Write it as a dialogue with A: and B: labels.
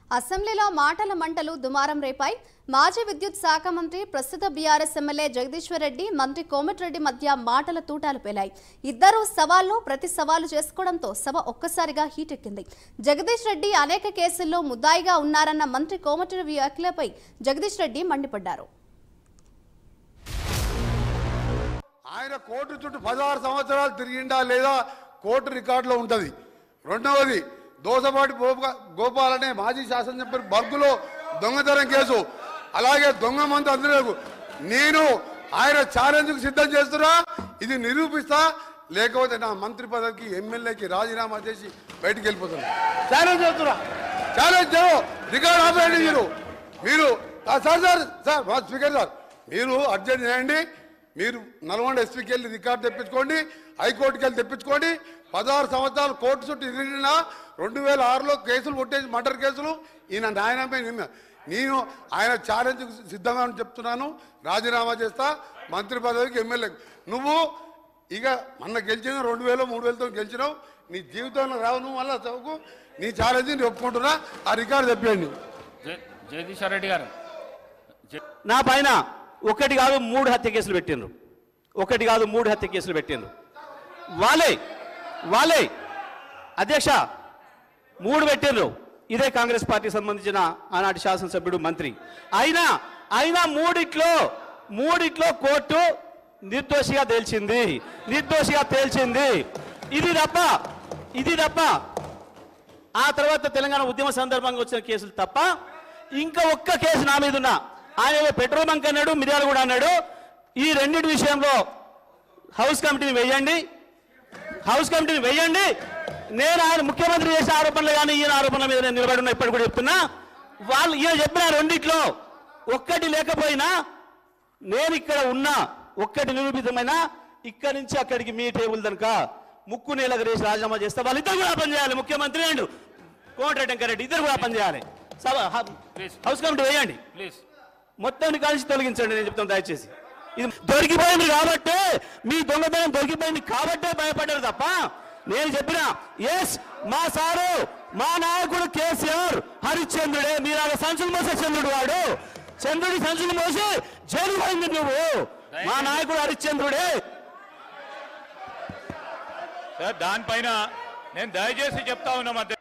A: అసెంబ్లీలో మాటల మంటలు దుమారం రేపాయి మాజీ విద్యుత్ శాఖ మంత్రి ప్రస్తుత బీఆర్ఎస్ ఎమ్మెల్యే జగదీశ్వర్ రెడ్డి మంత్రి కోమటిరెడ్డి మధ్య మాటల తూటాలు పేలాయి ఇద్దరు సవాల్లో ప్రతి సవాలు చేసుకోవడంతో సభ ఒక్కసారిగా హీట్ ఎక్కింది జగదీష్ రెడ్డి అనేక కేసుల్లో ముద్దాయిగా ఉన్నారన్న మంత్రి కోమటిరెడ్డి వ్యాఖ్యలపై జగదీష్ రెడ్డి మండిపడ్డారు
B: ఆయన కోర్టు చుట్టూ పదహారు సంవత్సరాలు తిరిగిండా లేదా కోర్టు రికార్డులో ఉంటుంది రెండవది దోసపాటి గోప- గోపాల్ అనే మాజీ శాసనసభ్యుడు బర్గులో దొంగతనం కేసు అలాగే దొంగ మంది అందరూ నేను ఆయన ఛాలెంజ్కు సిద్ధం చేస్తున్నా ఇది నిరూపిస్తా లేకపోతే నా మంత్రి పదవికి ఎమ్మెల్యేకి రాజీనామా చేసి బయటికి వెళ్ళిపోతున్నా ఛాలెంజ్ చేస్తున్నా ఛాలెంజ్ చేయవు రికార్డ్ ఆపేయండి మీరు మీరు ఆ, సార్ సార్ సార్ మా స్పీకర్ సార్ మీరు అర్జెంట్ చేయండి మీరు నల్గొండ ఎస్పీకి వెళ్ళి రికార్డు తెప్పించుకోండి హైకోర్టుకి వెళ్ళి తెప్పించుకోండి పదహారు సంవత్సరాలు కోర్టు చుట్టూ తిరిగిన రెండు వేల ఆరులో కేసులు కొట్టేసి మర్డర్ కేసులు ఈయన నాయనపై నిన్న నేను ఆయన ఛాలెంజ్ సిద్ధంగా అని చెప్తున్నాను రాజీనామా చేస్తా మంత్రి పదవికి ఎమ్మెల్యే నువ్వు ఇక మొన్న గెలిచిన రెండు వేలు మూడు వేలతో గెలిచినావు నీ జీవితంలో రావు నువ్వు మళ్ళా చదువుకు నీ ఛాలెంజ్ నేను ఒప్పుకుంటున్నా ఆ రికార్డు చెప్పండి
C: జ- జగదీశ్వర్ రెడ్డి గారు జ-
D: నా పైన ఒకటి కాదు మూడు హత్య కేసులు పెట్టిండ్రు ఒకటి కాదు మూడు హత్య కేసులు పెట్టిండ్రు వాళ్ళే వాళ్ళే అధ్యక్ష మూడు పెట్టిండ్రు ఇదే కాంగ్రెస్ పార్టీకి సంబంధించిన ఆనాటి శాసనసభ్యుడు మంత్రి అయినా అయినా మూడిట్లో మూడిట్లో కోర్టు నిర్దోషిగా తేల్చింది నిర్దోషిగా తేల్చింది ఇది తప్ప ఇది తప్ప ఆ తర్వాత తెలంగాణ ఉద్యమ సందర్భంగా వచ్చిన కేసులు తప్ప ఇంకా ఒక్క కేసు నా మీద ఉన్నా ఆయన ఏదో పెట్రోల్ బంక్ అన్నాడు మిర్యాలు కూడా అన్నాడు ఈ రెండింటి విషయంలో హౌస్ కమిటీని వేయండి హౌస్ కమిటీని వేయండి నేను ఆయన ముఖ్యమంత్రి చేసే ఆరోపణలు కానీ ఈయన ఆరోపణల మీద నేను నిలబడి ఉన్నా ఇప్పటి కూడా చెప్తున్నా వాళ్ళు ఈయన చెప్పిన రెండిట్లో ఒక్కటి లేకపోయినా నేను ఇక్కడ ఉన్నా ఒక్కటి నిరూపితమైన ఇక్కడి నుంచి అక్కడికి మీ టేబుల్ దనక ముక్కు నేలకు రేసి రాజీనామా చేస్తే వాళ్ళిద్దరు కూడా పనిచేయాలి ముఖ్యమంత్రి అండ్ కోమటిరెడ్డి వెంకరెడ్డి ఇద్దరు కూడా పనిచేయాలి సభ హ-
C: Please.
D: హౌస్ కమిటీ వేయండి
C: ప్లీజ్
D: మొత్తాన్ని కలిసి తొలగించండి నేను చెప్తాను దయచేసి ఇది దొరికిపోయింది కాబట్టి మీ దొంగతనం దొరికిపోయింది కాబట్టే భయపడ్డారు తప్ప నేను చెప్పిన ఎస్ మా సారు మా నాయకుడు కేసీఆర్ హరిశ్చంద్రుడే మీరు ఆ సంచులు మోసే చంద్రుడు వాడు చంద్రుడి సంచులు మోసి జైలు పోయింది నువ్వు మా నాయకుడు హరిశ్చంద్రుడే
E: సార్ దానిపైన నేను దయచేసి చెప్తా ఉన్నా మధ్య